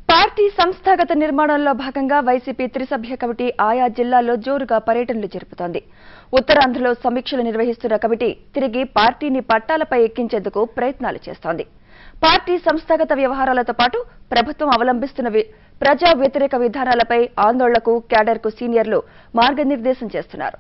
party సంస్థాగత నిర్మాణంలో భాగంగా వైసీపీ త్రిసభ్య కమిటీ ఆయా జిల్లాల్లో జోరుగా పర్యటనలు జరుపుతోంది ఉత్తరాంధ్రలో సమీక్షలు నిర్వహిస్తున్న కమిటీ తిరిగి పార్టీని పట్టాలపై ఎక్కించేందుకు ప్రయత్నాలు చేస్తోంది పార్టీ సంస్థాగత వ్యవహారాలతో పాటు ప్రభుత్వం అవలంబిస్తున్న వి- ప్రజా వ్యతిరేక విధానాలపై ఆందోళనకు క్యాడర్కు సీనియర్లు మార్గనిర్దేశం చేస్తున్నారు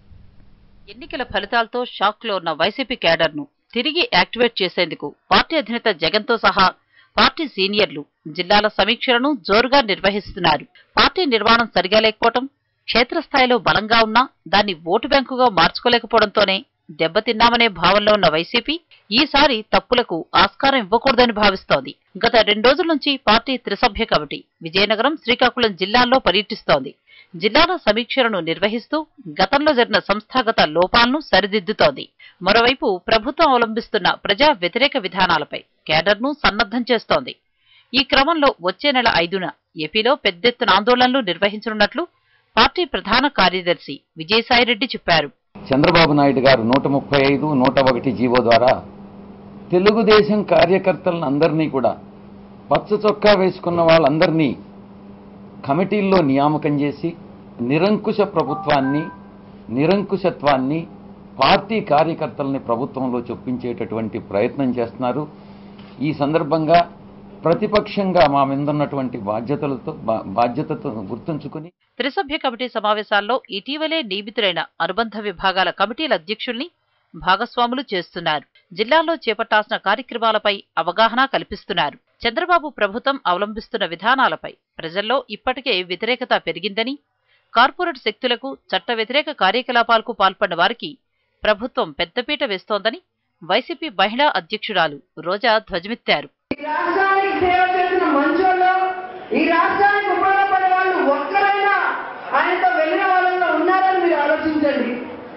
ఎన్నికల ఫలితాలతో షాక్ లో ఉన్న వైసీపీ క్యాడర్ను తిరిగి యాక్టివేట్ చేసేందుకు పార్టీ అధినేత జగన్తో సహా పార్టీ సీనియర్లు జిల్లాల సమీక్షలను జోరుగా నిర్వహిస్తున్నారు పార్టీ నిర్మాణం సరిగా లేకపోవడం క్షేత్రస్థాయిలో బలంగా ఉన్నా దాన్ని ఓటు బ్యాంకుగా మార్చుకోలేకపోవడంతోనే దెబ్బతిన్నామనే భావంలో ఉన్న వైసీపీ ఈసారి తప్పులకు ఆస్కారం ఇవ్వకూడదని భావిస్తోంది గత రెండు రోజుల నుంచి పార్టీ త్రిసభ్య కమిటీ విజయనగరం శ్రీకాకుళం జిల్లాల్లో పర్యటిస్తోంది జిల్లాల సమీక్షలను నిర్వహిస్తూ గతంలో జరిగిన సంస్థాగత లోపాలను సరిదిద్దుతోంది మరోవైపు ప్రభుత్వం అవలంబిస్తున్న ప్రజా వ్యతిరేక విధానాలపై కేడర్ను సన్నద్ధం చేస్తోంది ఈ క్రమంలో వచ్చే నెల ఐదున ఏపీలో పెద్దెత్తున ఆందోళనలు నిర్వహించనున్నట్లు పార్టీ ప్రధాన కార్యదర్శి విజయసాయిరెడ్డి చెప్పారు చంద్రబాబు నాయుడు గారు నూట ముప్పై ఐదు నూట ఒకటి జీవో ద్వారా తెలుగుదేశం కార్యకర్తలను అందరినీ కూడా పచ్చ చొక్కా వేసుకున్న వాళ్ళందరినీ కమిటీల్లో నియామకం చేసి నిరంకుశ ప్రభుత్వాన్ని నిరంకుశత్వాన్ని పార్టీ కార్యకర్తల్ని ప్రభుత్వంలో చొప్పించేటటువంటి ప్రయత్నం చేస్తున్నారు ఈ సందర్భంగా ప్రతిపక్షంగా మా మీద ఉన్నటువంటి బాధ్యతలతో బా- బాధ్యతతో గుర్తుంచుకుని త్రిసభ్య కమిటీ సమావేశాల్లో ఇటీవలే నియమితులైన అనుబంధ విభాగాల కమిటీల అధ్యక్షుల్ని భాగస్వాములు చేస్తున్నారు జిల్లాల్లో చేపట్టాల్సిన కార్యక్రమాలపై అవగాహన కల్పిస్తున్నారు చంద్రబాబు ప్రభుత్వం అవలంబిస్తున్న విధానాలపై ప్రజల్లో ఇప్పటికే వ్యతిరేకత పెరిగిందని కార్పొరేట్ శక్తులకు చట్ట వ్యతిరేక కార్యకలాపాలకు పాల్పడిన వారికి ప్రభుత్వం పెద్దపీట వేస్తోందని వైసీపీ మహిళా అధ్యక్షురాలు రోజా ధ్వజమెత్తారు ఈ రాష్ట్రానికి సేవ చేసిన మంచోళ్ళు ఈ రాష్ట్రానికి ఉపయోగపడే వాళ్ళు ఒక్కరైనా ఆయనతో వెళ్ళిన వాళ్ళలో ఉన్నారని మీరు ఆలోచించండి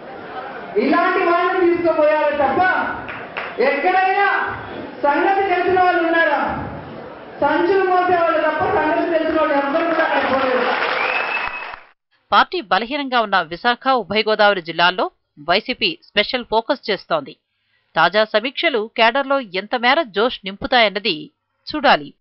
ఇలాంటి వాళ్ళని తీసుకుపోయారు తప్ప ఎక్కడైనా సంగతి తెలిసిన వాళ్ళు ఉన్నారా సంచులు మోసే వాళ్ళు తప్ప సంగతి తెలిసిన వాళ్ళు ఎవ్వరు కూడా అక్కడ పోలేదు పార్టీ బలహీనంగా ఉన్న విశాఖ ఉభయ గోదావరి జిల్లాల్లో వైసీపీ స్పెషల్ ఫోకస్ చేస్తోంది తాజా సమీక్షలు కేడర్లో ఎంత మేర జోష్ నింపుతాయన్నది చూడాలి